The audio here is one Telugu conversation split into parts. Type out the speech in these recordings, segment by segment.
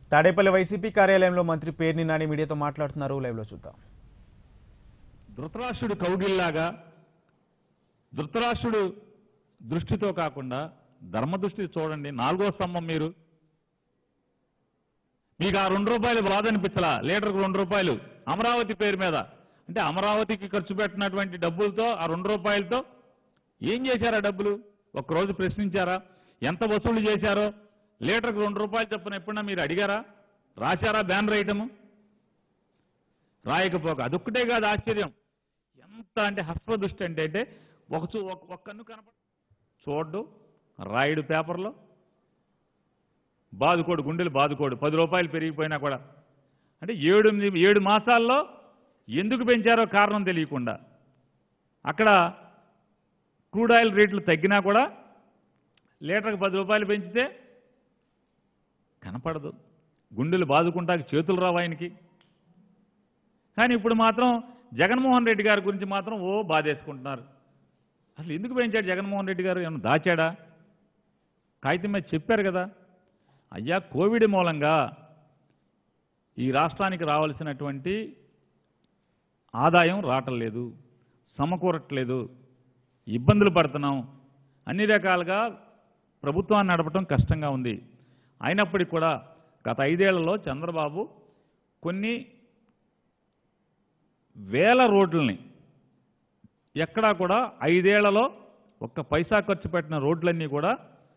తాడేపల్లి వైసీపీ కార్యాలయంలో మంత్రి పేర్ని నాని మీడియాతో మాట్లాడుతున్నారు లైవ్లో చూద్దాం ధృతరాష్ట్రుడు కౌగిల్లాగా ధృతరాష్ట్రుడు దృష్టితో కాకుండా ధర్మదృష్టి చూడండి నాలుగో స్తంభం మీరు మీకు ఆ రెండు రూపాయలు బాధ అనిపించలా లీటర్కు రెండు రూపాయలు అమరావతి పేరు మీద అంటే అమరావతికి ఖర్చు పెట్టినటువంటి డబ్బులతో ఆ రెండు రూపాయలతో ఏం చేశారా డబ్బులు ఒక్కరోజు ప్రశ్నించారా ఎంత వసూలు చేశారో లీటర్కు రెండు రూపాయలు చొప్పున ఎప్పుడన్నా మీరు అడిగారా రాశారా బ్యానర్ ఐటము రాయకపోక అదొక్కటే కాదు ఆశ్చర్యం ఎంత అంటే హస్వదృష్టి అంటే అంటే ఒక చూ ఒక ఒక కన్ను కనపడ చూడ్డు రాయుడు పేపర్లో బాదుకోడు గుండెలు బాదుకోడు పది రూపాయలు పెరిగిపోయినా కూడా అంటే ఏడు ఎనిమిది- ఏడు మాసాల్లో ఎందుకు పెంచారో కారణం తెలియకుండా అక్కడ క్రూడ్ ఆయిల్ రేట్లు తగ్గినా కూడా లీటర్కి పది రూపాయలు పెంచితే కనపడదు గుండెలు బాదుకుంటాకి చేతులు రావు ఆయనకి కానీ ఇప్పుడు మాత్రం జగన్మోహన్ రెడ్డి గారి గురించి మాత్రం ఓ బాధేసుకుంటున్నారు అసలు ఎందుకు పెంచాడు జగన్మోహన్ రెడ్డి గారు ఏమన్నా దాచాడా కాగితం మీద చెప్పారు కదా అయ్యా కోవిడ్ మూలంగా ఈ రాష్ట్రానికి రావాల్సినటువంటి ఆదాయం రావట్లేదు సమకూరట్లేదు ఇబ్బందులు పడుతున్నాం అన్ని రకాలుగా ప్రభుత్వాన్ని నడపటం కష్టంగా ఉంది అయినప్పటికీ కూడా గత ఐదేళ్లలో చంద్రబాబు కొన్ని వేల రోడ్లని ఎక్కడా కూడా ఐదేళ్లలో ఒక్క పైసా ఖర్చు పెట్టిన రోడ్లన్నీ కూడా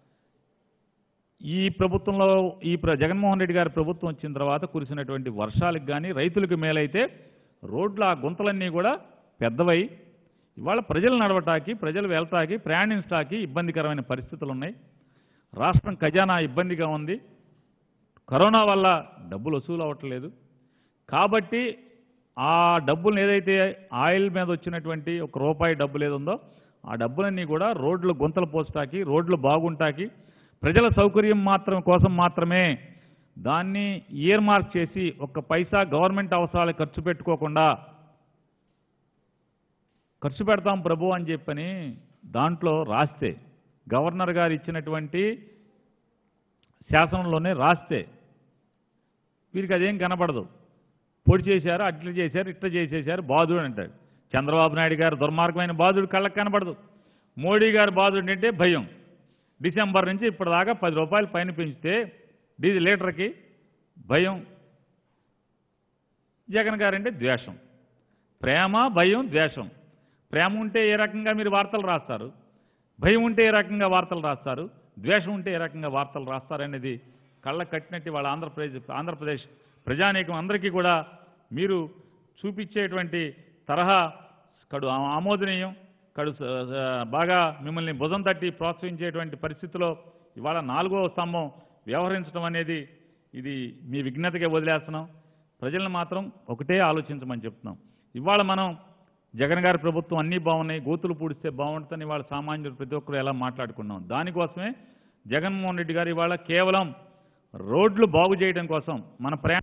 ఈ ప్రభుత్వంలో ఈ ప్ర- జగన్మోహన్ రెడ్డి గారి ప్రభుత్వం వచ్చిన తర్వాత కురిసినటువంటి వర్షాలకు కానీ రైతులకు మేలైతే రోడ్ల ఆ గుంతలన్నీ కూడా పెద్దవై ఇవాళ ప్రజలు నడవటానికి ప్రజలు వెళ్తాకి ప్రయాణించడానికి ఇబ్బందికరమైన పరిస్థితులు ఉన్నాయి రాష్ట్రం ఖజానా ఇబ్బందిగా ఉంది కరోనా వల్ల డబ్బులు వసూలు అవ్వట్లేదు కాబట్టి ఆ డబ్బులను ఏదైతే ఆయిల్ మీద వచ్చినటువంటి ఒక రూపాయి డబ్బులు ఏదుందో ఆ డబ్బులన్నీ కూడా రోడ్లు గుంతలు పోస్తాకి రోడ్లు బాగుంటాకి ప్రజల సౌకర్యం మాత్రం కోసం మాత్రమే దాన్ని ఇయర్ మార్క్ చేసి ఒక్క పైసా గవర్నమెంట్ అవసరాలు ఖర్చు పెట్టుకోకుండా ఖర్చు పెడతాం ప్రభు అని చెప్పని దాంట్లో రాస్తే గవర్నర్ గారు ఇచ్చినటువంటి శాసనంలోనే రాస్తే వీరికి అదేం కనపడదు పొడి చేశారు అట్లా చేశారు ఇట్లా చేసేశారు బాధుడు అంటాడు చంద్రబాబు నాయుడు గారు దుర్మార్గమైన బాధుడు కళ్ళకు కనపడదు మోడీ గారు బాధుడు అంటే భయం డిసెంబర్ నుంచి ఇప్పటిదాకా పది రూపాయలు పైన పెంచితే డీజిల్ లీటర్కి భయం జగన్ గారంటే ద్వేషం ప్రేమ భయం ద్వేషం ప్రేమ ఉంటే ఏ రకంగా మీరు వార్తలు రాస్తారు భయం ఉంటే ఏ రకంగా వార్తలు రాస్తారు ద్వేషం ఉంటే ఏ రకంగా వార్తలు రాస్తారనేది కళ్ళ కట్టినట్టు వాళ్ళ ఆంధ్రప్రదేశ్ ఆంధ్రప్రదేశ్ ప్రజానీకం అందరికీ కూడా మీరు చూపించేటువంటి తరహా కడు ఆ- ఆమోదనీయం కడు స- స- బాగా మిమ్మల్ని భుజం తట్టి ప్రోత్సహించేటువంటి పరిస్థితిలో ఇవాళ నాలుగో స్తంభం వ్యవహరించడం అనేది ఇది మీ విఘ్నతకే వదిలేస్తున్నాం ప్రజలను మాత్రం ఒకటే ఆలోచించమని చెప్తున్నాం ఇవాళ మనం జగన్ గారి ప్రభుత్వం అన్నీ బాగున్నాయి గోతులు పూడిస్తే బాగుంటుందని ఇవాళ సామాన్యులు ప్రతి ఒక్కరు ఎలా మాట్లాడుకున్నాం దానికోసమే జగన్మోహన్ రెడ్డి గారు ఇవాళ కేవలం రోడ్లు బాగు చేయడం కోసం మన ప్రయాణ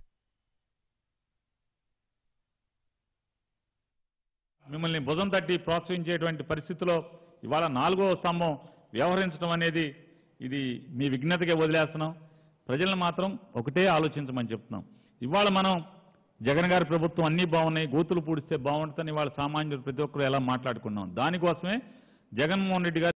మిమ్మల్ని భుజం తట్టి ప్రోత్సహించేటువంటి పరిస్థితిలో ఇవాళ నాలుగో స్తంభం వ్యవహరించడం అనేది ఇది మీ విఘ్నతకే వదిలేస్తున్నాం ప్రజలను మాత్రం ఒకటే ఆలోచించమని చెప్తున్నాం ఇవాళ మనం జగన్ గారి ప్రభుత్వం అన్నీ బాగున్నాయి గోతులు పూడిస్తే బాగుంటుందని ఇవాళ సామాన్యులు ప్రతి ఒక్కరు ఎలా మాట్లాడుకున్నాం దానికోసమే జగన్మోహన్ రెడ్డి గారు